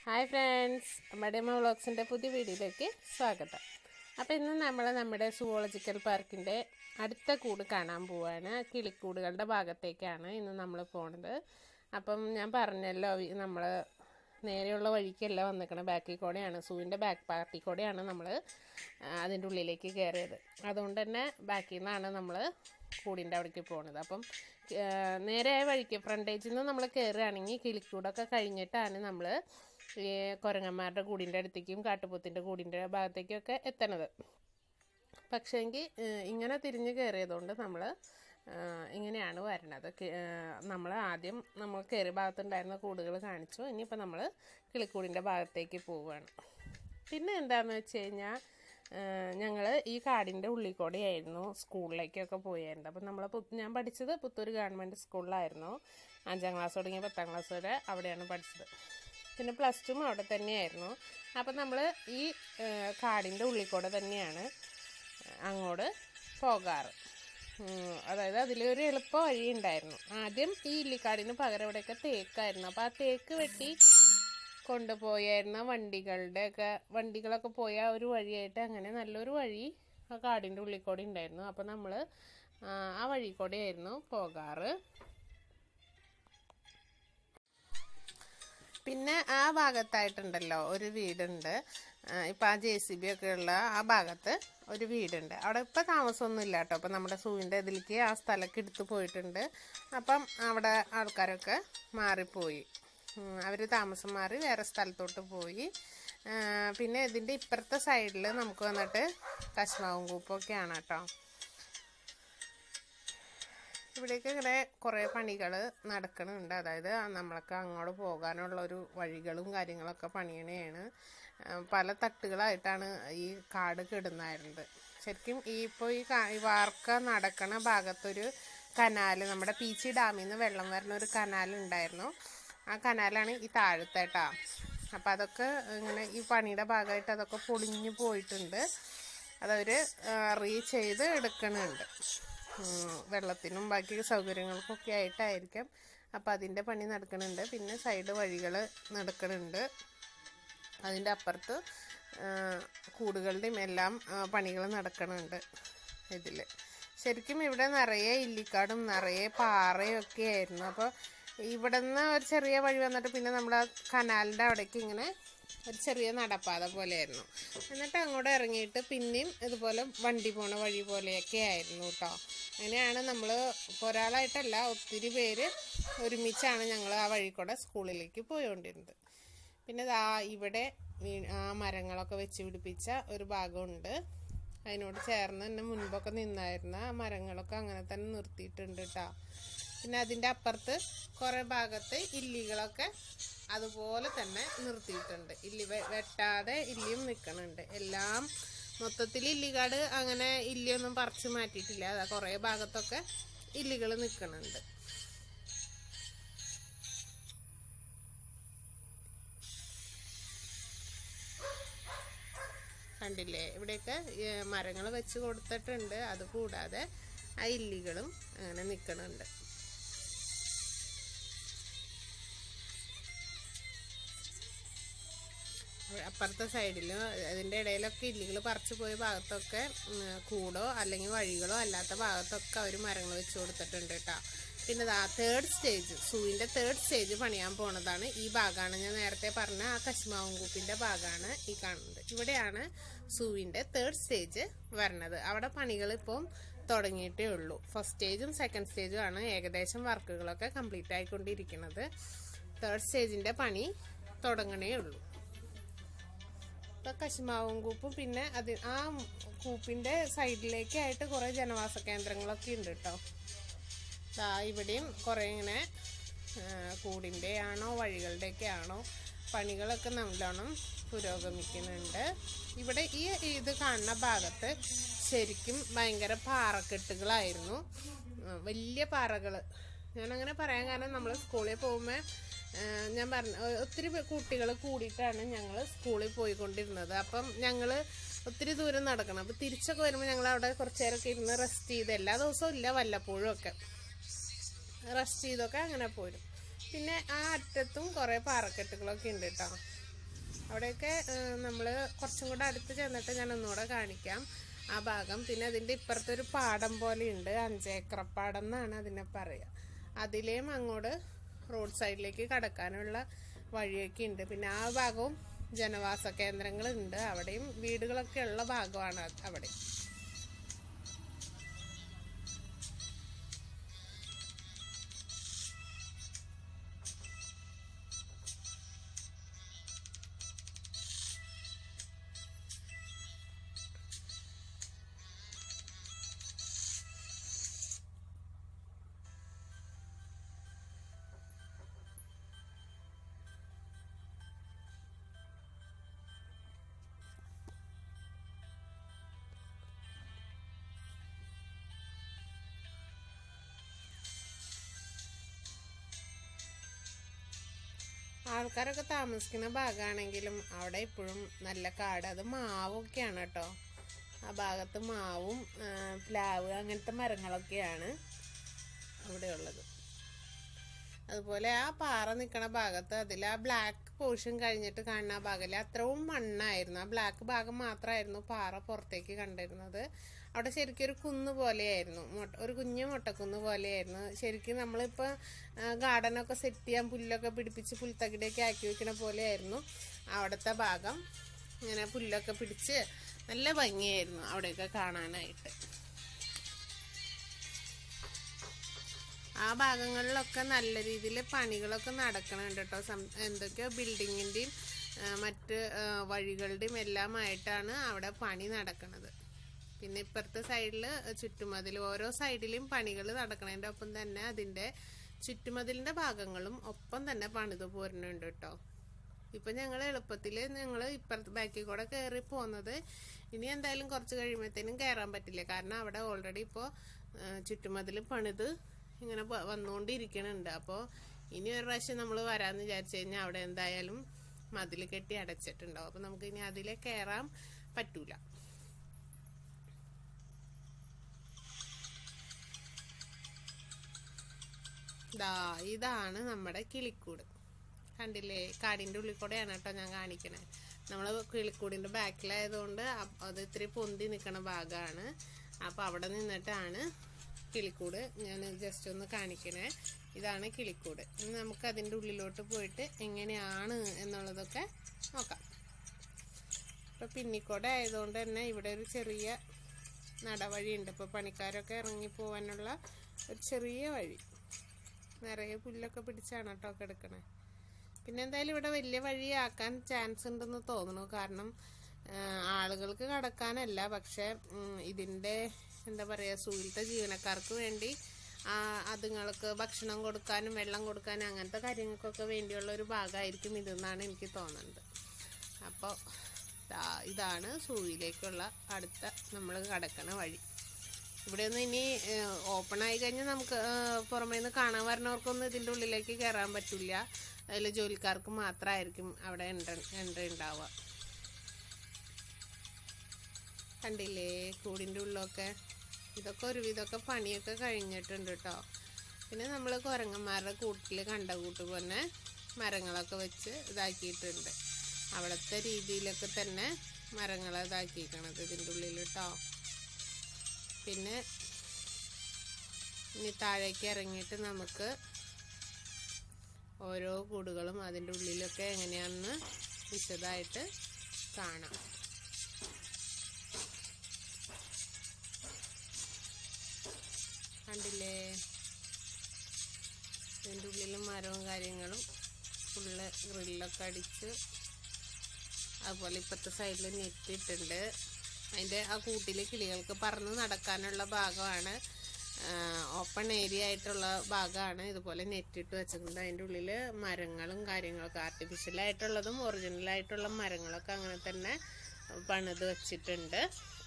Hi friends മടിയമ്മ വ്ളോഗ്സിൻ്റെ പുതിയ വീഡിയോയിലേക്ക് സ്വാഗതം അപ്പോൾ ഇന്ന് നമ്മൾ നമ്മുടെ സുവോളജിക്കൽ പാർക്കിൻ്റെ അടുത്ത കൂട് കാണാൻ പോവാണ് കിളിക്കൂടുകളുടെ ഭാഗത്തേക്കാണ് ഇന്ന് നമ്മൾ പോണത് അപ്പം ഞാൻ പറഞ്ഞല്ലോ നമ്മൾ നേരെയുള്ള വഴിക്കല്ല വന്നിക്കണം ബാക്കിൽ കൂടെയാണ് സൂവിൻ്റെ ബാക്ക് പാർട്ടി കൂടെയാണ് നമ്മൾ അതിൻ്റെ ഉള്ളിലേക്ക് കയറിയത് അതുകൊണ്ട് തന്നെ ബാക്കിൽ നിന്നാണ് നമ്മൾ കൂടിൻ്റെ അവിടേക്ക് പോകുന്നത് അപ്പം ആ, നേരെയായ വഴിക്ക് ഫ്രണ്ടേജിൽ നിന്ന് നമ്മൾ കയറുകയാണെങ്കിൽ കിളിക്കൂടൊക്കെ കഴിഞ്ഞിട്ടാണ് നമ്മൾ ഈ കുരങ്ങന്മാരുടെ കൂടിൻ്റെ അടുത്തേക്കും കാട്ടുപോത്തിൻ്റെ കൂടിൻ്റെ ഭാഗത്തേക്കൊക്കെ എത്തണത് പക്ഷേങ്കിൽ ഇങ്ങനെ തിരിഞ്ഞ് കയറിയതുകൊണ്ട് നമ്മൾ ഇങ്ങനെയാണ് വരണത് നമ്മൾ ആദ്യം നമ്മൾ കയറിയ ഭാഗത്തുണ്ടായിരുന്ന കൂടുകൾ കാണിച്ചു ഇനിയിപ്പോൾ നമ്മൾ കിളിക്കൂടിൻ്റെ ഭാഗത്തേക്ക് പോവുകയാണ് പിന്നെ എന്താണെന്ന് വെച്ച് കഴിഞ്ഞാൽ ഞങ്ങൾ ഈ കാടിൻ്റെ ഉള്ളിൽ കൂടെയായിരുന്നു സ്കൂളിലേക്കൊക്കെ പോയായിരുന്നു അപ്പം നമ്മൾ ഞാൻ പഠിച്ചത് പുത്തൂർ ഗവൺമെൻറ് സ്കൂളിലായിരുന്നു അഞ്ചാം ക്ലാസ് തുടങ്ങി പത്താം ക്ലാസ് വരെ അവിടെയാണ് പഠിച്ചത് പിന്നെ പ്ലസ് ടും അവിടെ തന്നെയായിരുന്നു അപ്പം നമ്മൾ ഈ കാടിൻ്റെ ഉള്ളിൽ കൂടെ തന്നെയാണ് അങ്ങോട്ട് പോകാറ് ഉം, അതായത് അതിലൊരു എളുപ്പ വഴി ഉണ്ടായിരുന്നു ആദ്യം ഈ ഇല്ലിക്കാടിന് പകരം ഇവിടെയൊക്കെ തേക്കായിരുന്നു അപ്പോൾ ആ തേക്ക് വെട്ടി കൊണ്ടുപോയായിരുന്ന വണ്ടികളുടെ ഒക്കെ വണ്ടികളൊക്കെ പോയ ആ ഒരു വഴിയായിട്ട് അങ്ങനെ നല്ലൊരു വഴി ആ കാടിൻ്റെ ഉള്ളിൽ കൂടെ ഉണ്ടായിരുന്നു അപ്പോൾ നമ്മൾ ആ വഴി കൂടെയായിരുന്നു പോകാറ് പിന്നെ ആ ഭാഗത്തായിട്ടുണ്ടല്ലോ ഒരു വീടുണ്ട് ആ, ഇപ്പം ആ ജെ സി ബി ഒക്കെ ഉള്ള ആ ഭാഗത്ത് ഒരു വീടുണ്ട് അവിടെ ഇപ്പം താമസമൊന്നും ഇല്ല കേട്ടോ അപ്പം നമ്മുടെ സൂവിൻ്റെ ഇതിലേക്ക് ആ സ്ഥലമൊക്കെ എടുത്തു പോയിട്ടുണ്ട് അപ്പം അവിടെ ആൾക്കാരൊക്കെ മാറിപ്പോയി അവർ താമസം മാറി വേറെ സ്ഥലത്തോട്ട് പോയി ആ, പിന്നെ ഇതിൻ്റെ ഇപ്പുറത്തെ സൈഡിൽ നമുക്ക് വന്നിട്ട് കശ്മാവും കൂപ്പൊക്കെയാണ് കേട്ടോ ഇവിടേക്ക് ഇങ്ങനെ കുറേ പണികൾ നടക്കുന്നുണ്ട് അതായത് നമ്മൾക്ക് അങ്ങോട്ട് പോകാനുള്ള ഒരു വഴികളും കാര്യങ്ങളൊക്കെ പണിയണയാണ് ആ, പല തട്ടുകളായിട്ടാണ് ഈ കാട് കിടന്നായിരുന്നത് ശരിക്കും ഈ ഇപ്പോൾ ഈ കാ- ഈ വാർക്ക നടക്കണ ഭാഗത്തൊരു കനാല് നമ്മുടെ പീച്ചി ഡാമിൽ നിന്ന് വെള്ളം വരുന്ന ഒരു കനാൽ ഉണ്ടായിരുന്നു ആ കനാലാണ് ഈ താഴത്തേട്ടാ അപ്പം അതൊക്കെ ഇങ്ങനെ ഈ പണിയുടെ ഭാഗമായിട്ട് അതൊക്കെ പൊളിഞ്ഞു പോയിട്ടുണ്ട് അതവർ റീ ചെയ്ത് എടുക്കണുണ്ട് ഉം, വെള്ളത്തിനും ബാക്കി സൗകര്യങ്ങൾക്കൊക്കെ ആയിട്ടായിരിക്കാം അപ്പം അതിൻ്റെ പണി നടക്കുന്നുണ്ട് പിന്നെ സൈഡ് വഴികൾ നടക്കുന്നുണ്ട് അതിൻ്റെ അപ്പുറത്ത് ആ, കൂടുകളുടെയും എല്ലാം പണികൾ നടക്കുന്നുണ്ട് ഇതിൽ ശരിക്കും ഇവിടെ നിറയെ ഇല്ലിക്കാടും നിറയെ പാറയും ഒക്കെ ആയിരുന്നു അപ്പോൾ ഇവിടെ നിന്ന് ഒരു ചെറിയ വഴി വന്നിട്ട് പിന്നെ നമ്മൾ ആ കനാലിൻ്റെ അവിടേക്ക് ഇങ്ങനെ ഒരു ചെറിയ നടപ്പാത പോലെയായിരുന്നു എന്നിട്ട് അങ്ങോട്ട് ഇറങ്ങിയിട്ട് പിന്നെയും ഇതുപോലെ വണ്ടി പോണ വഴി പോലെയൊക്കെ ആയിരുന്നു കേട്ടോ അങ്ങനെയാണ് നമ്മൾ ഒരാളായിട്ടല്ല ഒത്തിരി പേര് ഒരുമിച്ചാണ് ഞങ്ങൾ ആ വഴി കൂടെ സ്കൂളിലേക്ക് പോയിക്കൊണ്ടിരുന്നത് പിന്നെ ദാ ഇവിടെ വീ- ആ മരങ്ങളൊക്കെ വെച്ച് പിടിപ്പിച്ച ഒരു ഭാഗമുണ്ട് അതിനോട് ചേർന്ന് തന്നെ മുൻപൊക്കെ നിന്നായിരുന്ന ആ മരങ്ങളൊക്കെ അങ്ങനെ തന്നെ നിർത്തിയിട്ടുണ്ട് കേട്ടോ പിന്നെ അതിൻ്റെ അപ്പുറത്ത് കുറേ ഭാഗത്ത് ഇല്ലികളൊക്കെ അതുപോലെ തന്നെ നിർത്തിയിട്ടുണ്ട് ഇല്ലി വെ- വെട്ടാതെ ഇല്ലിയും നിൽക്കണുണ്ട് എല്ലാം മൊത്തത്തിൽ ഇല്ലികാട് അങ്ങനെ ഇല്ലിയൊന്നും പറിച്ച് മാറ്റിയിട്ടില്ല അതാ കുറേ ഭാഗത്തൊക്കെ ഇല്ലികൾ നിൽക്കണുണ്ട് കണ്ടില്ലേ ഇവിടെയൊക്കെ മരങ്ങൾ വെച്ച് കൊടുത്തിട്ടുണ്ട് അത് കൂടാതെ ആ ഇല്ലികളും അങ്ങനെ നിൽക്കണുണ്ട് അപ്പുറത്തെ സൈഡിലും അതിൻ്റെ ഇടയിലൊക്കെ ഇല്ലികൾ പറിച്ചു പോയ ഭാഗത്തൊക്കെ ഉം, കൂടോ അല്ലെങ്കിൽ വഴികളോ അല്ലാത്ത ഭാഗത്തൊക്കെ അവർ മരങ്ങൾ വെച്ച് കൊടുത്തിട്ടുണ്ട് കേട്ടോ പിന്നെ ആ തേർഡ് സ്റ്റേജ് സൂവിൻ്റെ തേർഡ് സ്റ്റേജ് പണിയാൻ പോണതാണ് ഈ ഭാഗമാണ് ഞാൻ നേരത്തെ പറഞ്ഞ ആ കശ്മാവും കൂപ്പിൻ്റെ ഭാഗമാണ് ഈ കാണുന്നത് ഇവിടെയാണ് സൂവിൻ്റെ തേർഡ് സ്റ്റേജ് വരണത് അവിടെ പണികൾ ഇപ്പം തുടങ്ങിയിട്ടേ ഉള്ളൂ ഫസ്റ്റ് സ്റ്റേജും സെക്കൻഡ് സ്റ്റേജും ആണ് ഏകദേശം വർക്കുകളൊക്കെ കംപ്ലീറ്റ് ആയിക്കൊണ്ടിരിക്കുന്നത് തേർഡ് സ്റ്റേജിൻ്റെ പണി തുടങ്ങണേ ഉള്ളൂ ഇപ്പൊ കശുമാവും കൂപ്പും പിന്നെ അത് ആ കൂപ്പിന്റെ സൈഡിലേക്കായിട്ട് കുറെ ജനവാസ കേന്ദ്രങ്ങളൊക്കെ ഉണ്ട് കേട്ടോ ദാ ഇവിടെയും കുറെ ഇങ്ങനെ ആ, കൂടിന്റെ ആണോ വഴികളുടെയൊക്കെ ആണോ പണികളൊക്കെ നല്ലോണം പുരോഗമിക്കുന്നുണ്ട് ഇവിടെ ഈ ഇത് കാണുന്ന ഭാഗത്ത് ശരിക്കും ഭയങ്കര പാറക്കെട്ടുകളായിരുന്നു ആ, വലിയ പാറകൾ ഞാനങ്ങനെ പറയാൻ കാരണം നമ്മൾ സ്കൂളിൽ പോകുമ്പോൾ ഞാൻ പറഞ്ഞ ഒ- ഒത്തിരി കുട്ടികൾ കൂടിയിട്ടാണ് ഞങ്ങൾ സ്കൂളിൽ പോയിക്കൊണ്ടിരുന്നത് അപ്പം ഞങ്ങൾ ഒത്തിരി ദൂരം നടക്കണം അപ്പം തിരിച്ചൊക്കെ വരുമ്പോൾ ഞങ്ങൾ അവിടെ കുറച്ച് നേരമൊക്കെ ഇരുന്ന് റെസ്റ്റ് ചെയ്ത് എല്ലാ ദിവസവും ഇല്ല വല്ലപ്പോഴും ഒക്കെ റെസ്റ്റ് ചെയ്തൊക്കെ അങ്ങനെ പോരും പിന്നെ ആ അറ്റത്തും കുറേ പാറക്കെട്ടുകളൊക്കെ ഉണ്ട് കേട്ടോ അവിടെയൊക്കെ നമ്മൾ കുറച്ചും കൂടെ അടുത്ത് ചെന്നിട്ട് ഞാൻ ഒന്നുകൂടെ കാണിക്കാം ആ ഭാഗം പിന്നെ അതിൻ്റെ ഇപ്പുറത്തെ ഒരു പാടം പോലെയുണ്ട് അഞ്ചേക്കറപ്പാടം എന്നാണ് അതിനെ പറയുക അതിലേയും അങ്ങോട്ട് റോഡ് സൈഡിലേക്ക് കടക്കാനുള്ള വഴിയൊക്കെ ഉണ്ട് പിന്നെ ആ ഭാഗവും ജനവാസ കേന്ദ്രങ്ങളുണ്ട് അവിടെയും വീടുകളൊക്കെ ഉള്ള ഭാഗമാണ് അത് അവിടെ ആൾക്കാരൊക്കെ താമസിക്കുന്ന ഭാഗമാണെങ്കിലും അവിടെ ഇപ്പോഴും നല്ല കാട് അത് മാവൊക്കെയാണ് കേട്ടോ ആ ഭാഗത്ത് മാവും ആ, പ്ലാവ് അങ്ങനത്തെ മരങ്ങളൊക്കെയാണ് അവിടെ ഉള്ളത് അതുപോലെ ആ പാറ നിൽക്കണ ഭാഗത്ത് അതിൽ ആ ബ്ലാക്ക് പോർഷൻ കഴിഞ്ഞിട്ട് കാണുന്ന ആ ഭാഗത്തിൽ അത്രയും മണ്ണായിരുന്നു ആ ബ്ലാക്ക് ഭാഗം മാത്രമായിരുന്നു പാറ പുറത്തേക്ക് കണ്ടിരുന്നത് അവിടെ ശരിക്കും ഒരു കുന്ന് പോലെയായിരുന്നു മൊട്ട- ഒരു കുഞ്ഞു മുട്ടക്കുന്ന് പോലെയായിരുന്നു ശരിക്കും നമ്മളിപ്പോൾ ഗാർഡനൊക്കെ സെറ്റ് ചെയ്യാൻ പുല്ലൊക്കെ പിടിപ്പിച്ച് പുൽത്തകിടയൊക്കെ ആക്കി വെക്കണ പോലെയായിരുന്നു അവിടുത്തെ ഭാഗം ഇങ്ങനെ പുല്ലൊക്കെ പിടിച്ച് നല്ല ഭംഗിയായിരുന്നു അവിടെയൊക്കെ കാണാനായിട്ട് ആ ഭാഗങ്ങളിലൊക്കെ നല്ല രീതിയിൽ പണികളൊക്കെ നടക്കണുണ്ട് കേട്ടോ സം- എന്തൊക്കെയോ ബിൽഡിങ്ങിൻ്റെയും മറ്റ് ആ, വഴികളുടെയും എല്ലാമായിട്ടാണ് അവിടെ പണി നടക്കുന്നത് പിന്നെ ഇപ്പുറത്തെ സൈഡിൽ ചുറ്റുമതിൽ ഓരോ സൈഡിലും പണികൾ നടക്കണതിൻ്റെ ഒപ്പം തന്നെ അതിൻ്റെ ചുറ്റുമതിലിൻ്റെ ഭാഗങ്ങളും ഒപ്പം തന്നെ പണിത് പോരുന്നുണ്ട് കേട്ടോ ഇപ്പം ഞങ്ങൾ എളുപ്പത്തിൽ ഞങ്ങൾ ഇപ്പുറത്ത് ബാക്കിൽ കൂടെ കയറി പോകുന്നത് ഇനി എന്തായാലും കുറച്ച് കഴിയുമ്പോഴത്തേനും കയറാൻ പറ്റില്ല കാരണം അവിടെ ഓൾറെഡി ഇപ്പോൾ ചുറ്റുമതിൽ പണിത് ഇങ്ങനെ പ- വന്നുകൊണ്ടിരിക്കണുണ്ട് അപ്പോൾ ഇനി ഒരു പ്രാവശ്യം നമ്മൾ വരാമെന്ന് വിചാരിച്ചു കഴിഞ്ഞാൽ അവിടെ എന്തായാലും മതിൽ കെട്ടി അടച്ചിട്ടുണ്ടാവും അപ്പോൾ നമുക്ക് ഇനി അതിലെ കയറാൻ പറ്റൂല ദാ ഇതാണ് നമ്മുടെ കിളിക്കൂട് കണ്ടില്ലേ കാടിൻ്റെ ഉള്ളിൽ കൂടെയാണ് കേട്ടോ ഞാൻ കാണിക്കണേ നമ്മൾ കിളിക്കൂടിൻ്റെ ബാക്കിലായതുകൊണ്ട് അപ്- അത് ഇത്തിരി പൊന്തി നിൽക്കണ ഭാഗമാണ് അപ്പോൾ അവിടെ നിന്നിട്ടാണ് കിളിക്കൂട് ഞാൻ ജസ്റ്റ് ഒന്ന് കാണിക്കണേ ഇതാണ് കിളിക്കൂട് ഇനി നമുക്ക് അതിൻ്റെ ഉള്ളിലോട്ട് പോയിട്ട് എങ്ങനെയാണ് എന്നുള്ളതൊക്കെ നോക്കാം ഇപ്പം പിന്നിക്കോടെ ആയതുകൊണ്ട് തന്നെ ഇവിടെ ഒരു ചെറിയ നടവഴിയുണ്ട് ഇപ്പോൾ പണിക്കാരൊക്കെ ഇറങ്ങി പോകാനുള്ള ഒരു ചെറിയ വഴി നിറയെ പുല്ലൊക്കെ പിടിച്ചാണ് കേട്ടോ കിടക്കണേ പിന്നെ എന്തായാലും ഇവിടെ വലിയ വഴിയാക്കാൻ ചാൻസ് ഉണ്ടെന്ന് തോന്നുന്നു കാരണം ആ, ആളുകൾക്ക് കടക്കാനല്ല പക്ഷെ ഉം, ഇതിൻ്റെ എന്താ പറയുക സൂര്യത്തെ ജീവനക്കാർക്ക് വേണ്ടി ആ, അതുങ്ങൾക്ക് ഭക്ഷണം കൊടുക്കാനും വെള്ളം കൊടുക്കാനും അങ്ങനത്തെ കാര്യങ്ങൾക്കൊക്കെ വേണ്ടിയുള്ള ഒരു ഭാഗമായിരിക്കും ഇതെന്നാണ് എനിക്ക് തോന്നുന്നത് അപ്പോൾ ഇതാണ് സൂയിലേക്കുള്ള അടുത്ത നമ്മൾ കടക്കണ വഴി ഇവിടെ ഒന്നും ഇനി ഓപ്പൺ ആയി കഴിഞ്ഞാൽ നമുക്ക് പുറമേ നിന്ന് കാണാൻ വരുന്നവർക്കൊന്നും ഇതിൻ്റെ ഉള്ളിലേക്ക് കയറാൻ പറ്റില്ല അതിൽ ജോലിക്കാർക്ക് മാത്രമായിരിക്കും അവിടെ എൻട്ര എൻട്രി ഉണ്ടാവുക കണ്ടില്ലേ കൂടിൻ്റെ ഉള്ളൊക്കെ ഇതൊക്കെ ഒരുവിധമൊക്കെ പണിയൊക്കെ കഴിഞ്ഞിട്ടുണ്ട് കേട്ടോ പിന്നെ നമ്മൾ കുരങ്ങന്മാരുടെ കൂട്ടിൽ കണ്ട കൂട്ട് പോലെ മരങ്ങളൊക്കെ വെച്ച് ഇതാക്കിയിട്ടുണ്ട് അവിടുത്തെ രീതിയിലൊക്കെ തന്നെ മരങ്ങൾ ഇതാക്കിയിരിക്കണത് ഇതിൻ്റെ ഉള്ളിൽ കേട്ടോ പിന്നെ ഇനി താഴേക്ക് ഇറങ്ങിയിട്ട് നമുക്ക് ഓരോ കൂടുകളും അതിൻ്റെ ഉള്ളിലൊക്കെ എങ്ങനെയാണെന്ന് വിശദമായിട്ട് കാണാം കണ്ടില്ലേ ഇതിൻ്റെ ഉള്ളിൽ മരവും കാര്യങ്ങളും ഫുള്ള് ഗ്രില്ലൊക്കെ അടിച്ച് അതുപോലെ ഇപ്പത്തെ സൈഡിൽ നെറ്റ് ഇട്ടുണ്ട് അതിൻ്റെ ആ കൂട്ടിൽ കിളികൾക്ക് പറന്ന് നടക്കാനുള്ള ഭാഗമാണ് ഓപ്പൺ ഏരിയ ആയിട്ടുള്ള ഭാഗമാണ് ഇതുപോലെ നെറ്റ് ഇട്ട് വെച്ചിട്ടുണ്ട് അതിൻ്റെ ഉള്ളിൽ മരങ്ങളും കാര്യങ്ങളൊക്കെ ആർട്ടിഫിഷ്യൽ ആയിട്ടുള്ളതും ഒറിജിനൽ ആയിട്ടുള്ള മരങ്ങളൊക്കെ അങ്ങനെ തന്നെ പണിത് വെച്ചിട്ടുണ്ട്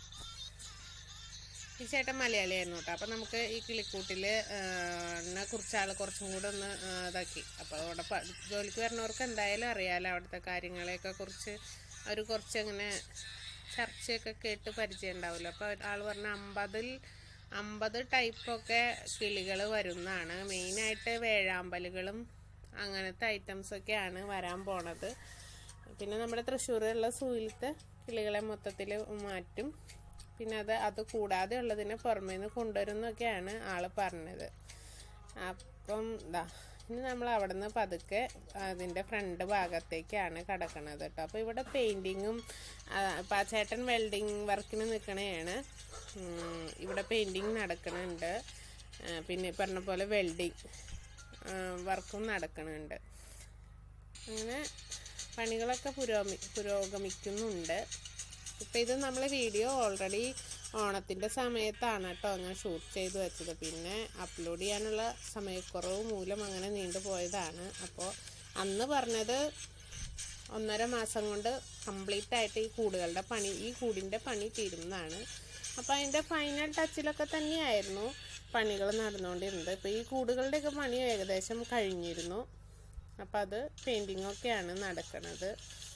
ഈ ചേട്ടൻ മലയാളിയായിരുന്നു കേട്ടോ അപ്പം നമുക്ക് ഈ കിളിക്കൂട്ടിൽ കുറിച്ച് ആൾ കുറച്ചും കൂടെ ഒന്ന് ആ, ഇതാക്കി അപ്പോൾ അവിടെ പ- ജോലിക്ക് വരുന്നവർക്ക് എന്തായാലും അറിയാമല്ലോ അവിടുത്തെ കാര്യങ്ങളെയൊക്കെ കുറിച്ച് അവർ കുറച്ച് അങ്ങനെ ചർച്ചയൊക്കെ കേട്ട് പരിചയം ഉണ്ടാവുമല്ലോ അപ്പോൾ ആൾ പറഞ്ഞ അമ്പതിൽ അമ്പത് ടൈപ്പൊക്കെ കിളികൾ വരുന്നതാണ് മെയിനായിട്ട് വേഴാമ്പലുകളും അങ്ങനത്തെ ഐറ്റംസൊക്കെയാണ് വരാൻ പോണത് പിന്നെ നമ്മുടെ തൃശ്ശൂരുള്ള സൂയിലത്തെ കിളികളെ മൊത്തത്തിൽ മാറ്റും പിന്നെ അത് അത് കൂടാതെ ഉള്ളതിനെ പുറമേ നിന്ന് കൊണ്ടുവരുന്നൊക്കെയാണ് ആള് പറഞ്ഞത് അപ്പം ഇതാ ഇനി നമ്മൾ അവിടെ നിന്ന് പതുക്കെ അതിൻ്റെ ഫ്രണ്ട് ഭാഗത്തേക്കാണ് കിടക്കണത് കേട്ടോ അപ്പോൾ ഇവിടെ പെയിൻറ്റിങ്ങും അപ്പം ആ ചേട്ടൻ വെൽഡിങ് വർക്കിന് നിൽക്കണതാണ് ഇവിടെ പെയിൻറ്റിങ് നടക്കണുണ്ട് ആ, പിന്നെ ഈ പറഞ്ഞ പോലെ വെൽഡിങ് വർക്കും നടക്കണുണ്ട് അങ്ങനെ പണികളൊക്കെ പുരോഗമി പുരോഗമിക്കുന്നുണ്ട് ഇപ്പം ഇത് നമ്മൾ വീഡിയോ ഓൾറെഡി ഓണത്തിൻ്റെ സമയത്താണ് കേട്ടോ ഞാൻ ഷൂട്ട് ചെയ്ത് വെച്ചത് പിന്നെ അപ്ലോഡ് ചെയ്യാനുള്ള സമയക്കുറവ് മൂലം അങ്ങനെ നീണ്ടു പോയതാണ് അപ്പോൾ അന്ന് പറഞ്ഞത് ഒന്നര മാസം കൊണ്ട് കംപ്ലീറ്റ് ആയിട്ട് ഈ കൂടുകളുടെ പണി ഈ കൂടിൻ്റെ പണി തീരുന്നതാണ് അപ്പോൾ അതിൻ്റെ ഫൈനൽ ടച്ചിലൊക്കെ തന്നെയായിരുന്നു പണികൾ നടന്നുകൊണ്ടിരുന്നത് ഇപ്പോൾ ഈ കൂടുകളുടെയൊക്കെ പണി ഏകദേശം കഴിഞ്ഞിരുന്നു അപ്പോൾ അത് പെയിൻറ്റിങ്ങൊക്കെയാണ് നടക്കുന്നത്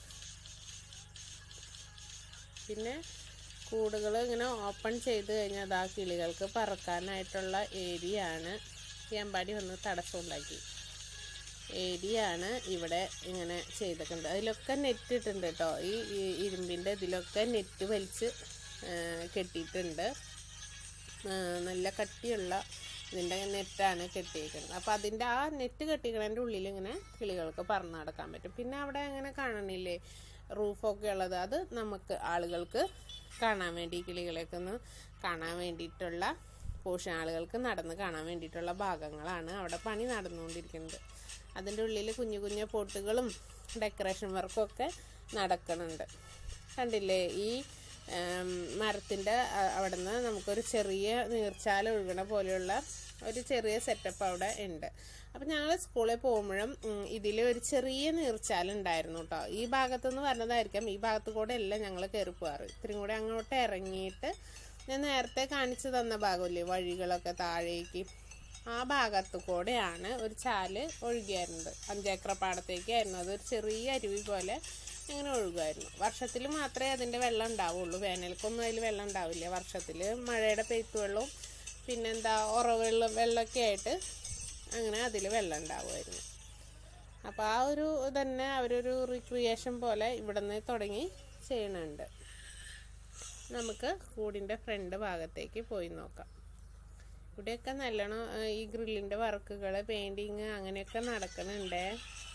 പിന്നെ കൂടുകൾ ഇങ്ങനെ ഓപ്പൺ ചെയ്ത് കഴിഞ്ഞാൽ അത് ആ കിളികൾക്ക് പറക്കാനായിട്ടുള്ള ഏരിയ ആണ് ഈ അമ്പാടി വന്ന് തടസ്സം ഉണ്ടാക്കി ഏരിയ ആണ് ഇവിടെ ഇങ്ങനെ ചെയ്തിട്ടുണ്ട് അതിലൊക്കെ നെറ്റ് ഇട്ടിട്ടുണ്ട് കേട്ടോ ഈ ഈ ഇരുമ്പിൻ്റെ ഇതിലൊക്കെ നെറ്റ് വലിച്ച് ആ, കെട്ടിയിട്ടുണ്ട് ആ, നല്ല കട്ടിയുള്ള ഇതിൻ്റെ നെറ്റാണ് കെട്ടിയിരിക്കുന്നത് അപ്പോൾ അതിൻ്റെ ആ നെറ്റ് കെട്ടിക്കണതിൻ്റെ ഉള്ളിൽ ഇങ്ങനെ കിളികൾക്ക് പറന്ന് നടക്കാൻ പറ്റും പിന്നെ അവിടെ അങ്ങനെ കാണണില്ലേ റൂഫൊക്കെ ഉള്ളത് അത് നമുക്ക് ആളുകൾക്ക് കാണാൻ വേണ്ടി ഈ കിളികളെയൊക്കെ ഒന്ന് കാണാൻ വേണ്ടിയിട്ടുള്ള പോഷൻ ആളുകൾക്ക് നടന്ന് കാണാൻ വേണ്ടിയിട്ടുള്ള ഭാഗങ്ങളാണ് അവിടെ പണി നടന്നുകൊണ്ടിരിക്കുന്നത് അതിൻ്റെ ഉള്ളിൽ കുഞ്ഞു കുഞ്ഞു പൊട്ടുകളും ഡെക്കറേഷൻ വർക്കും ഒക്കെ നടക്കുന്നുണ്ട് കണ്ടില്ലേ ഈ ഉം, മരത്തിൻ്റെ അവിടെ നിന്ന് നമുക്കൊരു ചെറിയ നീർച്ചാൽ ഒഴുകണ പോലെയുള്ള ഒരു ചെറിയ സെറ്റപ്പ് അവിടെ ഉണ്ട് അപ്പം ഞങ്ങൾ സ്കൂളിൽ പോകുമ്പോഴും ഇതിൽ ഒരു ചെറിയ നീർച്ചാൽ ഉണ്ടായിരുന്നു കേട്ടോ ഈ ഭാഗത്തുനിന്ന് പറഞ്ഞതായിരിക്കാം ഈ ഭാഗത്ത് കൂടെ അല്ല ഞങ്ങൾ കയറി പോകാറ് ഇത്രയും കൂടെ അങ്ങോട്ട് ഇറങ്ങിയിട്ട് ഞാൻ നേരത്തെ കാണിച്ചു തന്ന ഭാഗമില്ലേ വഴികളൊക്കെ താഴേക്ക് ആ ഭാഗത്തു കൂടെയാണ് ഒരു ചാല് ഒഴുകിയായിരുന്നത് അഞ്ചേക്കർ പാടത്തേക്കായിരുന്നു അതൊരു ചെറിയ അരുവി പോലെ ഇങ്ങനെ ഒഴുകുമായിരുന്നു വർഷത്തിൽ മാത്രമേ അതിൻ്റെ വെള്ളം ഉണ്ടാവുള്ളൂ വേനൽക്കൊന്നും അതിൽ വെള്ളം ഉണ്ടാവില്ല വർഷത്തിൽ മഴയുടെ പെയ്ത്ത് വെള്ളവും പിന്നെന്താ ഉറവെള്ളം വെള്ളമൊക്കെ ആയിട്ട് അങ്ങനെ അതിൽ വെള്ളം ഉണ്ടാവുമായിരുന്നു അപ്പോൾ ആ ഒരു തന്നെ അവരൊരു റിക്രിയേഷൻ പോലെ ഇവിടെ നിന്ന് തുടങ്ങി ചെയ്യണുണ്ട് നമുക്ക് കൂടിൻ്റെ ഫ്രണ്ട് ഭാഗത്തേക്ക് പോയി നോക്കാം ഇവിടെയൊക്കെ നല്ലോണം ആ, ഈ ഗ്രില്ലിൻ്റെ വർക്കുകൾ പെയിൻറ്റിങ് അങ്ങനെയൊക്കെ നടക്കുന്നുണ്ട്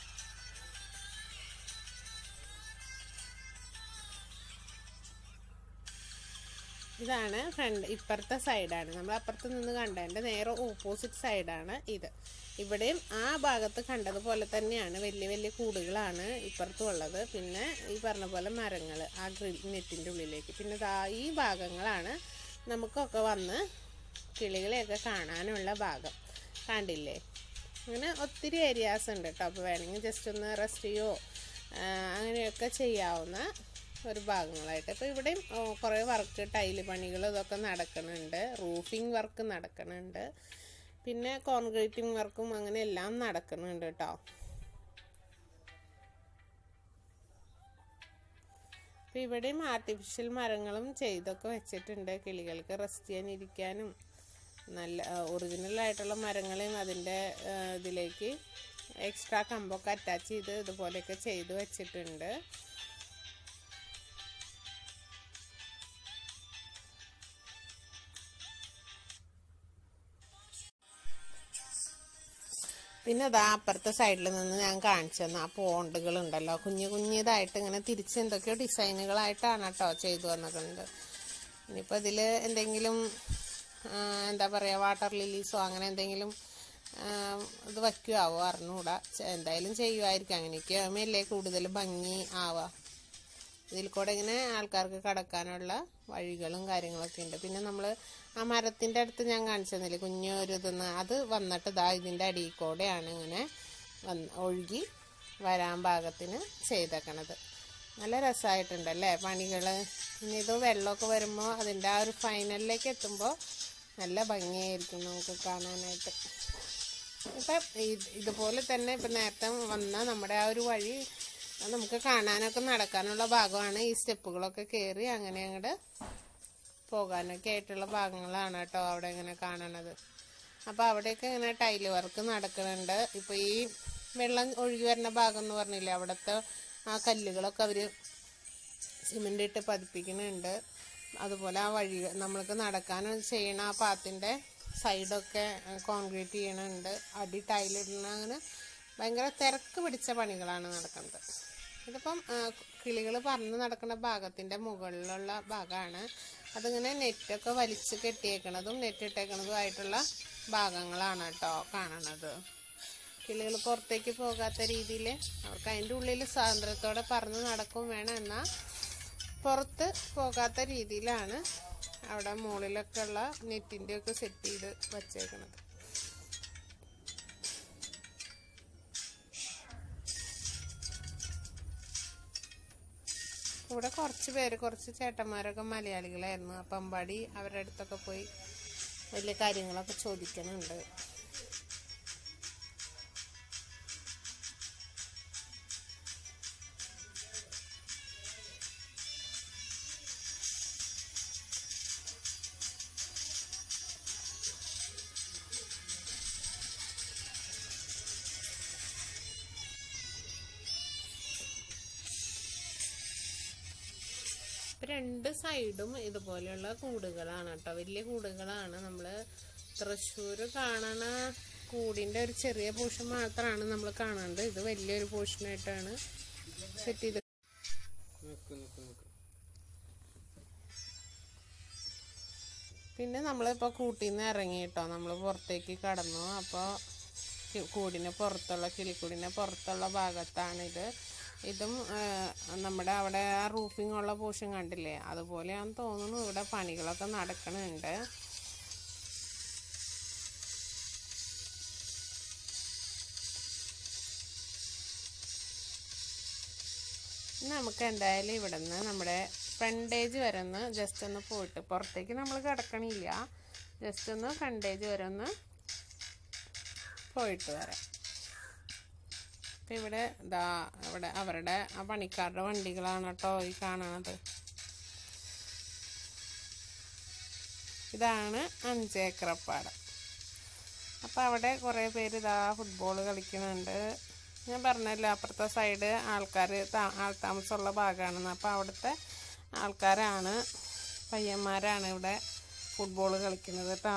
ഇതാണ് ഫ്രണ്ട് ഇപ്പുറത്തെ സൈഡാണ് നമ്മൾ അപ്പുറത്ത് നിന്ന് കണ്ടതിൻ്റെ നേരെ ഓപ്പോസിറ്റ് സൈഡാണ് ഇത് ഇവിടെയും ആ ഭാഗത്ത് കണ്ടതുപോലെ തന്നെയാണ് വലിയ വലിയ കൂടുകളാണ് ഇപ്പുറത്തും ഉള്ളത് പിന്നെ ഈ പറഞ്ഞ പോലെ മരങ്ങൾ ആ ഗ്രിൽ നെറ്റിൻ്റെ ഉള്ളിലേക്ക് പിന്നെ ദാ ഈ ഭാഗങ്ങളാണ് നമുക്കൊക്കെ വന്ന് കിളികളെയൊക്കെ കാണാനുള്ള ഭാഗം കണ്ടില്ലേ അങ്ങനെ ഒത്തിരി ഏരിയാസ് ഉണ്ട് കേട്ടോ അപ്പോൾ വേണമെങ്കിൽ ജസ്റ്റ് ഒന്ന് റെസ്റ്റ് ചെയ്യോ ആ, അങ്ങനെയൊക്കെ ചെയ്യാവുന്ന ഒരു ഭാഗങ്ങളായിട്ട് ഇപ്പോൾ ഇവിടെയും ഓ, കുറേ വർക്ക് ടൈല് പണികൾ ഇതൊക്കെ നടക്കുന്നുണ്ട് റൂഫിംഗ് വർക്ക് നടക്കുന്നുണ്ട് പിന്നെ കോൺക്രീറ്റിംഗ് വർക്കും അങ്ങനെ എല്ലാം നടക്കുന്നുണ്ട് കേട്ടോ അപ്പോൾ ഇവിടെയും ആർട്ടിഫിഷ്യൽ മരങ്ങളും ചെയ്തൊക്കെ വെച്ചിട്ടുണ്ട് കിളികൾക്ക് റെസ്റ്റ് ചെയ്യാൻ ഇരിക്കാനും നല്ല ഒറിജിനൽ ആയിട്ടുള്ള മരങ്ങളെയും അതിൻ്റെ ആ, ഇതിലേക്ക് എക്സ്ട്രാ കമ്പൊക്കെ അറ്റാച്ച് ചെയ്ത് ഇതുപോലെയൊക്കെ ചെയ്ത് വെച്ചിട്ടുണ്ട് പിന്നെ അതാ അപ്പുറത്തെ സൈഡിൽ നിന്ന് ഞാൻ കാണിച്ചു തന്ന ആ പോണ്ടുകൾ ഉണ്ടല്ലോ കുഞ്ഞു കുഞ്ഞിതായിട്ട് ഇങ്ങനെ തിരിച്ച് എന്തൊക്കെയോ ഡിസൈനുകളായിട്ടാണ് കേട്ടോ ചെയ്തു വന്നിട്ടുണ്ട് ഇനിയിപ്പോൾ ഇതിൽ എന്തെങ്കിലും ആ, എന്താ പറയുക വാട്ടർ ലില്ലീസോ അങ്ങനെ എന്തെങ്കിലും ആ, ഇത് വയ്ക്കുമാവോ അറിഞ്ഞൂടാ ചെ- എന്തായാലും ചെയ്യുമായിരിക്കും അങ്ങനെയൊക്കെ ആകുമ്പോഴല്ലേ കൂടുതൽ ഭംഗി ആവുക ഇതിൽ കൂടെ ഇങ്ങനെ ആൾക്കാർക്ക് കടക്കാനുള്ള വഴികളും കാര്യങ്ങളൊക്കെ ഉണ്ട് പിന്നെ നമ്മൾ ആ മരത്തിൻ്റെ അടുത്ത് ഞാൻ കാണിച്ചു തന്നില്ലേ കുഞ്ഞു ഒരു ഇതെന്ന് അത് വന്നിട്ട് ഇതാ ഇതിൻ്റെ അടിയിൽ കൂടെയാണ് ഇങ്ങനെ വന്ന് ഒഴുകി വരാൻ പാകത്തിന് ചെയ്തേക്കണത് നല്ല രസമായിട്ടുണ്ടല്ലേ പണികൾ പിന്നെ ഇത് വെള്ളമൊക്കെ വരുമ്പോൾ അതിൻ്റെ ആ ഒരു ഫൈനലിലേക്ക് എത്തുമ്പോൾ നല്ല ഭംഗിയായിരിക്കും നമുക്ക് കാണാനായിട്ട് ഇപ്പം ഇത് ഇതുപോലെ തന്നെ ഇപ്പം നേരത്തെ വന്ന നമ്മുടെ ആ ഒരു വഴി അത് നമുക്ക് കാണാനൊക്കെ നടക്കാനുള്ള ഭാഗമാണ് ഈ സ്റ്റെപ്പുകളൊക്കെ കയറി അങ്ങനെ അങ്ങോട്ട് പോകാനൊക്കെ ആയിട്ടുള്ള ഭാഗങ്ങളാണ് കേട്ടോ അവിടെ ഇങ്ങനെ കാണണത് അപ്പോൾ അവിടെയൊക്കെ ഇങ്ങനെ ടൈല് വർക്ക് നടക്കുന്നുണ്ട് ഇപ്പോൾ ഈ വെള്ളം ഒഴുകി വരുന്ന ഭാഗം എന്ന് പറഞ്ഞില്ലേ അവിടുത്തെ ആ കല്ലുകളൊക്കെ അവർ സിമെൻ്റ് ഇട്ട് പതിപ്പിക്കുന്നുണ്ട് അതുപോലെ ആ വഴി നമ്മൾക്ക് നടക്കാൻ ചെയ്യണ ആ പാത്തിൻ്റെ സൈഡൊക്കെ കോൺക്രീറ്റ് ചെയ്യണുണ്ട് അടി ടൈലിടണ അങ്ങനെ ഭയങ്കര തിരക്ക് പിടിച്ച പണികളാണ് നടക്കുന്നത് ഇതിപ്പം കിളികൾ പറന്ന് നടക്കുന്ന ഭാഗത്തിൻ്റെ മുകളിലുള്ള ഭാഗമാണ് അതിങ്ങനെ നെറ്റൊക്കെ വലിച്ച് കെട്ടിയേക്കണതും നെറ്റ് ഇട്ടേക്കണതുമായിട്ടുള്ള ഭാഗങ്ങളാണ് കേട്ടോ കാണണത് കിളികൾ പുറത്തേക്ക് പോകാത്ത രീതിയിൽ അവർക്ക് അതിൻ്റെ ഉള്ളിൽ സ്വാതന്ത്ര്യത്തോടെ പറന്ന് നടക്കും വേണം എന്നാൽ പുറത്ത് പോകാത്ത രീതിയിലാണ് അവിടെ മുകളിലൊക്കെ ഉള്ള നെറ്റിൻ്റെ ഒക്കെ സെറ്റ് ചെയ്ത് വച്ചേക്കണത് ഇവിടെ കുറച്ച് പേര് കുറച്ച് ചേട്ടന്മാരൊക്കെ മലയാളികളായിരുന്നു അപ്പം അമ്പാടി അവരുടെ അടുത്തൊക്കെ പോയി വലിയ കാര്യങ്ങളൊക്കെ ചോദിക്കുന്നുണ്ട് ഇപ്പൊ രണ്ട് സൈഡും ഇതുപോലെയുള്ള കൂടുകളാണ് കേട്ടോ വലിയ കൂടുകളാണ് നമ്മൾ തൃശ്ശൂർ കാണണ കൂടിന്റെ ഒരു ചെറിയ പോർഷൻ മാത്രമാണ് നമ്മൾ കാണേണ്ടത് ഇത് വലിയൊരു പോർഷനായിട്ടാണ് സെറ്റ് ചെയ്ത് പിന്നെ നമ്മളിപ്പോൾ കൂട്ടിൽ നിന്ന് ഇറങ്ങി കേട്ടോ നമ്മൾ പുറത്തേക്ക് കടന്നു അപ്പോൾ കൂടിന് പുറത്തുള്ള കിളിക്കൂടിന് പുറത്തുള്ള ഭാഗത്താണിത് ഇതും ആ, നമ്മുടെ അവിടെ ആ റൂഫിംഗ് ഉള്ള പോർഷൻ കണ്ടില്ലേ അതുപോലെയാണെന്ന് തോന്നുന്നു ഇവിടെ പണികളൊക്കെ നടക്കണുണ്ട് ഇനി നമുക്ക് എന്തായാലും ഇവിടെ നിന്ന് നമ്മുടെ ഫ്രണ്ടേജ് വരെ ഒന്ന് ജസ്റ്റ് ഒന്ന് പോയിട്ട് പുറത്തേക്ക് നമ്മൾ കിടക്കണില്ല ജസ്റ്റ് ഒന്ന് ഫ്രണ്ടേജ് വരെ ഒന്ന് പോയിട്ട് വരാം അപ്പം ഇവിടെ ഇതാ ഇവിടെ അവരുടെ ആ പണിക്കാരുടെ വണ്ടികളാണ് കേട്ടോ ഈ കാണണത് ഇതാണ് അഞ്ചേക്കറപ്പാടം അപ്പോൾ അവിടെ കുറേ പേര് ഇതാ ഫുട്ബോൾ കളിക്കുന്നുണ്ട് ഞാൻ പറഞ്ഞല്ലോ അപ്പുറത്തെ സൈഡ് ആൾക്കാർ ആൾ താമസമുള്ള ഭാഗമാണെന്ന് അപ്പോൾ അവിടുത്തെ ആൾക്കാരാണ് പയ്യന്മാരാണ് ഇവിടെ ഫുട്ബോൾ കളിക്കുന്നത് കേട്ടോ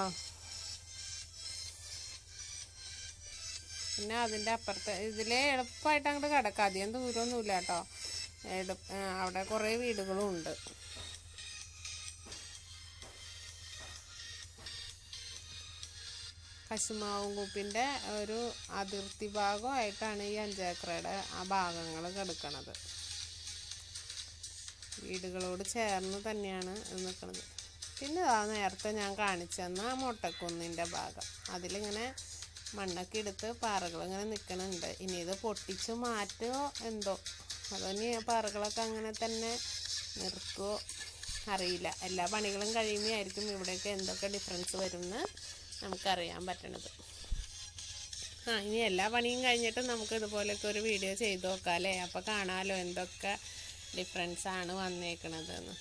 പിന്നെ അതിൻ്റെ അപ്പുറത്ത് ഇതിലെ എളുപ്പമായിട്ട് അങ്ങോട്ട് കിടക്കാം അധികം ദൂരമൊന്നുമില്ല കേട്ടോ എളു ആ, അവിടെ കുറേ വീടുകളും ഉണ്ട് കശുമാവും കുപ്പിൻ്റെ ഒരു അതിർത്തി ഭാഗമായിട്ടാണ് ഈ അഞ്ചേക്കറയുടെ ആ ഭാഗങ്ങൾ കിടക്കണത് വീടുകളോട് ചേർന്ന് തന്നെയാണ് ഇത് നിൽക്കുന്നത് പിന്നെ ആ നേരത്തെ ഞാൻ കാണിച്ചെന്ന ആ മൊട്ടക്കുന്നിൻ്റെ ഭാഗം അതിലിങ്ങനെ മണ്ണൊക്കെ എടുത്ത് പാറകൾ ഇങ്ങനെ നിൽക്കണുണ്ട് ഇനി ഇത് പൊട്ടിച്ച് മാറ്റുമോ എന്തോ അതോ ഇനി ആ പാറകളൊക്കെ അങ്ങനെ തന്നെ നിർത്തുമോ അറിയില്ല എല്ലാ പണികളും കഴിയുമ്പോഴായിരിക്കും ഇവിടെയൊക്കെ എന്തൊക്കെ ഡിഫറൻസ് വരുമെന്ന് നമുക്കറിയാൻ പറ്റണത് ആ ഇനി എല്ലാ പണിയും കഴിഞ്ഞിട്ട് നമുക്ക് ഇതുപോലെയൊക്കെ ഒരു വീഡിയോ ചെയ്ത് നോക്കാം അല്ലേ അപ്പോൾ കാണാമല്ലോ എന്തൊക്കെ ഡിഫറൻസ് ആണ് വന്നേക്കണതെന്ന്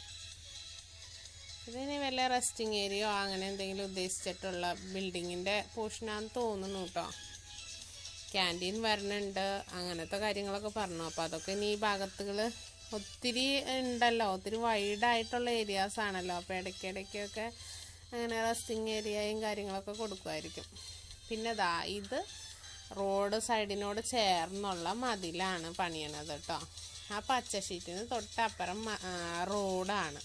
ഇതിന് വല്ല റെസ്റ്റിംഗ് ഏരിയയോ അങ്ങനെ എന്തെങ്കിലും ഉദ്ദേശിച്ചിട്ടുള്ള ബിൽഡിങ്ങിൻ്റെ പോർഷനാണെന്ന് തോന്നുന്നു കേട്ടോ ക്യാൻറ്റീൻ വരണുണ്ട് അങ്ങനത്തെ കാര്യങ്ങളൊക്കെ പറഞ്ഞു അപ്പോൾ അതൊക്കെ ഇനി ഈ ഭാഗത്തുകൾ ഒത്തിരി ഉണ്ടല്ലോ ഒത്തിരി വൈഡായിട്ടുള്ള ഏരിയാസ് ആണല്ലോ അപ്പോൾ ഇടയ്ക്കിടയ്ക്കൊക്കെ അങ്ങനെ റെസ്റ്റിംഗ് ഏരിയയും കാര്യങ്ങളൊക്കെ കൊടുക്കുമായിരിക്കും പിന്നെ ദാ ഇത് റോഡ് സൈഡിനോട് ചേർന്നുള്ള മതിലാണ് പണിയണത് കേട്ടോ ആ പച്ച ഷീറ്റിന് തൊട്ടപ്പുറം മ- ആ, റോഡാണ്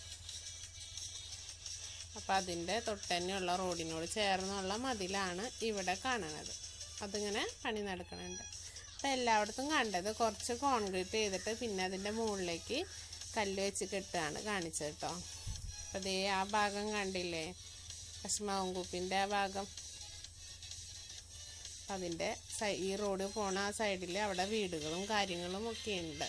അപ്പം അതിൻ്റെ തൊട്ടുതന്നെയുള്ള റോഡിനോട് ചേർന്നുള്ള മതിലാണ് ഇവിടെ കാണണത് അതിങ്ങനെ പണി നടക്കണുണ്ട് അപ്പം എല്ലായിടത്തും കണ്ടത് കുറച്ച് കോൺക്രീറ്റ് ചെയ്തിട്ട് പിന്നെ അതിൻ്റെ മുകളിലേക്ക് കല്ല് വെച്ച് കെട്ടുകയാണ് കാണിച്ചത് കേട്ടോ അപ്പം ദേ ആ ഭാഗം കണ്ടില്ലേ കശ്മാവും കുപ്പിൻ്റെ ആ ഭാഗം അപ്പം അതിൻ്റെ സൈ ഈ റോഡ് പോണ ആ സൈഡിൽ അവിടെ വീടുകളും കാര്യങ്ങളും ഒക്കെ ഉണ്ട്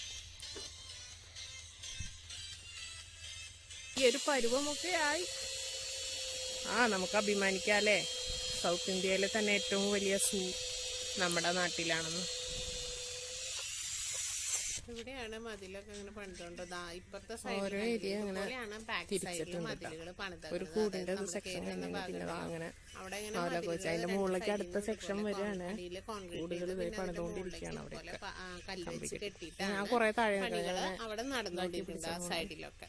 ഈ ഒരു പരുവമൊക്കെ ആയി ആ നമുക്ക് അഭിമാനിക്കാം അല്ലേ സൗത്ത് ഇന്ത്യയിലെ തന്നെ ഏറ്റവും വലിയ സൂ നമ്മുടെ നാട്ടിലാണെന്ന് ഇവിടെയാണ് മതിലൊക്കെ ഇങ്ങനെ പണിതുകൊണ്ട് ദാ ഇപ്പുറത്തെ സൈഡിൽ ഇതുപോലെയാണ് ബാക്ക് സൈഡിൽ മതിലുകൾ പണിതത് ഒരു കൂടിന്റെ ഒരു സെക്ഷൻ കഴിഞ്ഞാൽ പിന്നെ ദാ അങ്ങനെ അവിടെ ഇങ്ങനെ അവലൊക്കെ വെച്ച് അതിന്റെ മുകളിലേക്ക് അടുത്ത സെക്ഷൻ വരികയാണ് അടിയിൽ കോൺക്രീറ്റ് കൂടുകൾ പോയി പണിതുകൊണ്ടിരിക്കുകയാണ് അവിടെ പോലെ പ- ആ, കല്ല് വെച്ച് കെട്ടിയിട്ടാണ് ഞാൻ കുറെ താഴെ പണികള് അവിടെ നടന്നുകൊണ്ടിരിക്കുന്നത് ആ സൈഡിലൊക്കെ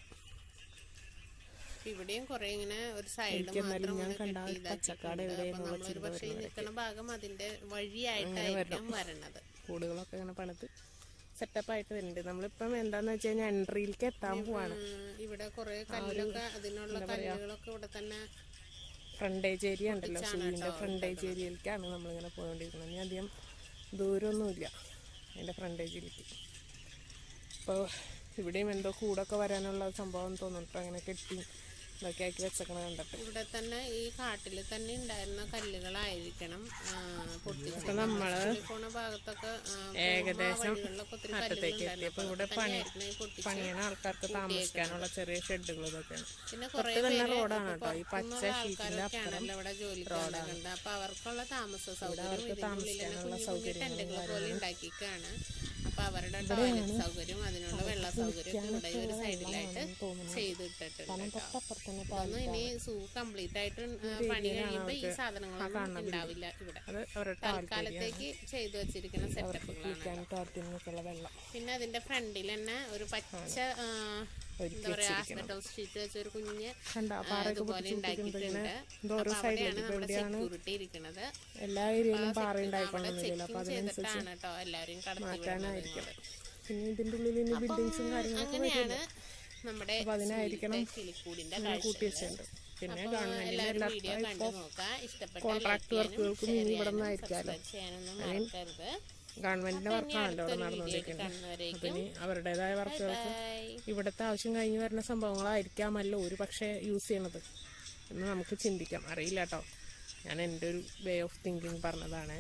ഇവിടെയും കുറെ ഇങ്ങനെ ഒരു സൈഡ് മാത്രം ഇങ്ങനെ കെട്ടി ഇതാക്കിയിട്ടുണ്ട്. അപ്പൊ നമ്മളൊരു പക്ഷേ ഈ നിൽക്കുന്ന ഭാഗം അതിന്റെ വഴിയായിട്ടായിരിക്കും വരണത് കൂടുകളൊക്കെ ഇങ്ങനെ പണിത് സെറ്റപ്പ് ആയിട്ട് വരുന്നുണ്ട് നമ്മളിപ്പം എന്താന്ന് വെച്ച് കഴിഞ്ഞാൽ എൻട്രിയിലേക്ക് എത്താൻ പോവാണ് ഉം, ഇവിടെ കുറെ കല്ലൊക്കെ അതിനുള്ള കല്ലുകളൊക്കെ ഇവിടെ തന്നെ ഫ്രണ്ടേജ് ഏരിയ ഉണ്ടല്ലോ സൂര്യന്റെ ഫ്രണ്ടേജ് ഏരിയയിലേക്കാണ് നമ്മളിങ്ങനെ പോയോണ്ടിരിക്കുന്നത് ഇനി അധികം ദൂരമൊന്നുമില്ല അതിന്റെ ഫ്രണ്ടേജിലേക്ക് അപ്പോൾ ഇവിടെയും എന്തോ കൂടൊക്കെ വരാനുള്ള സംഭവം തോന്നുന്നു അങ്ങനെ കെട്ടി ഇതൊക്കെ ആക്കി വെച്ചേക്കണ കണ്ടിട്ട് ഇവിടെ തന്നെ ഈ കാട്ടിൽ തന്നെ ഉണ്ടായിരുന്ന കല്ലുകളായിരിക്കണം ആ, പൊട്ടിച്ച് നമ്മള് പോണ ഭാഗത്തൊക്കെ ആ, ഏകദേശം വഴികളിലൊക്കെ ഒത്തിരി അറ്റത്തേക്ക് എത്തിയപ്പോൾ ഇവിടെ പണി കല്ലുകളായിരുന്നു ഈ പൊട്ടിച്ച് പണിയണ ആൾക്കാർക്ക് താമസിക്കാനുള്ള ചെറിയ ഷെഡുകൾ ഇതൊക്കെയാണ് പിന്നെ കുറെ തന്നെ റോഡാണ് കേട്ടോ ഈ പച്ച ഷീറ്റിന്റെ ആൾക്കാരൊക്കെയാണല്ലോ ഇവിടെ ജോലിക്ക് വന്നിട്ടുണ്ട് അപ്പൊ അവർക്കുള്ള താമസ സൗകര്യം ഇതിനുള്ളിൽ കുഞ്ഞു ടെന്റുകൾ പോലെ ഉണ്ടാക്കിക്കാണ് അപ്പൊ അവരുടെ ടോയ്ലറ്റ് സൗകര്യം അതിനുള്ള വെള്ള സൗകര്യം ഇവിടെ ഈ ഒരു സൈഡിലായിട്ട് ചെയ്തിട്ടിട്ടുണ്ട് കേട്ടോ അപ്പുറത്ത് തന്നെ ഇതൊന്നും ഇനി സൂ കംപ്ലീറ്റ് ആയിട്ട് ആ, പണി കഴിയുമ്പോ ഈ സാധനങ്ങളൊന്നും ഉണ്ടാവില്ല ഇവിടെ അത് അവരുടെ ടോയ്ലറ്റ് തൽക്കാലത്തേക്ക് ചെയ്തു വെച്ചിരിക്കുന്ന സെറ്റപ്പുകളാണ് ടോയ്ലറ്റിനൊക്കെയുള്ള വെള്ളം പിന്നെ അതിന്റെ ഫ്രണ്ടിൽ തന്നെ ഒരു പച്ച ആ, എന്താ പറയാ ആസ്പെറ്റൽ സ്ട്രീറ്റ് വെച്ച ഒരു കുഞ്ഞ് കണ്ട ആ, ഇതുപോലെ ഉണ്ടാക്കിയിട്ടുണ്ട് എന്തോ ഓരോ അപ്പൊ അവിടെയാണ് നമ്മുടെ സെക്യൂരിറ്റി ഇരിക്കുന്നത് എല്ലാ ഏരിയയിലും പാറ ഉണ്ടായിക്കൊള്ളുന്നില്ലല്ലോ അപ്പൊ ചെയ്തിട്ടാണ് കേട്ടോ എല്ലാവരും കടത്തി വിടുന്നത് പിന്നെ ഇതിന്റെ ഉള്ളിൽ ഇനി ബിൽഡിങ്സും കാര്യങ്ങളൊക്കെ അങ്ങനെയാണ് നമ്മുടെ അതിനായിരിക്കണം കിളിക്കൂടിന്റെ കൂട്ടി വെച്ചിട്ടുണ്ട് പിന്നെ ഗവൺമെന്റിന്റെ എല്ലാവരും എല്ലാ വീഡിയോ കണ്ടു നോക്കാം ഇഷ്ടപ്പെട്ട കോൺട്രാക്ട് വർക്കുകൾക്കും ഇനി ഇവിടെ നിന്നായിരിക്കാമല്ലോ ചെയ്യാനൊന്നും മറക്കരുത് ഗവൺമെന്റിന്റെ വർക്കാണല്ലോ ഇവിടെ നടന്നുകൊണ്ടിരിക്കുന്നത് കാണുന്നവരേക്കും അപ്പൊ ഇനി അവരുടേതായ വർക്കുകൾക്ക് ബൈ ഇവിടുത്തെ ആവശ്യം കഴിഞ്ഞ് വരുന്ന സംഭവങ്ങളായിരിക്കാമല്ലോ ഒരു പക്ഷേ യൂസ് ചെയ്യണത് എന്ന് നമുക്ക് ചിന്തിക്കാം അറിയില്ല കേട്ടോ ഞാൻ എൻ്റെ ഒരു വേ ഓഫ് തിങ്കിങ് പറഞ്ഞതാണ്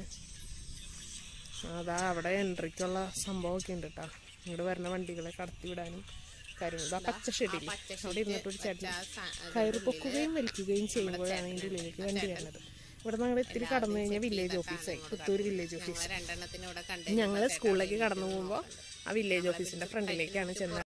അതാ അവിടെ എൻട്രിക്കുള്ള സംഭവമൊക്കെ ഉണ്ട് കേട്ടോ ഇങ്ങോട്ട് വരുന്ന വണ്ടികളെ കടത്തി വിടാനും കാര്യങ്ങൾ ഇതാ പച്ച ഷെഡില്ല അവിടെ ഇരുന്നിട്ട് ഒരു ചേട്ടൻ ആ സാ- കയറ് പൊക്കുകയും വലിക്കുകയും ചെയ്യുമ്പോഴാണ് അതിൻ്റെ ഉള്ളിലേക്ക് വണ്ടി വരുന്നത് ഇവിടെ ഞങ്ങൾ ഇത്തിരി കടന്നു കഴിഞ്ഞാൽ വില്ലേജ് ഓഫീസായി പുത്തൂർ വില്ലേജ് ഓഫീസ് രണ്ടെണ്ണത്തിന് ഇവിടെ കണ്ട് ഞങ്ങൾ സ്കൂളിലേക്ക് കടന്നു പോകുമ്പോൾ ആ വില്ലേജ് ഓഫീസിന്റെ ഫ്രണ്ടിലേക്കാണ് ചെന്ന്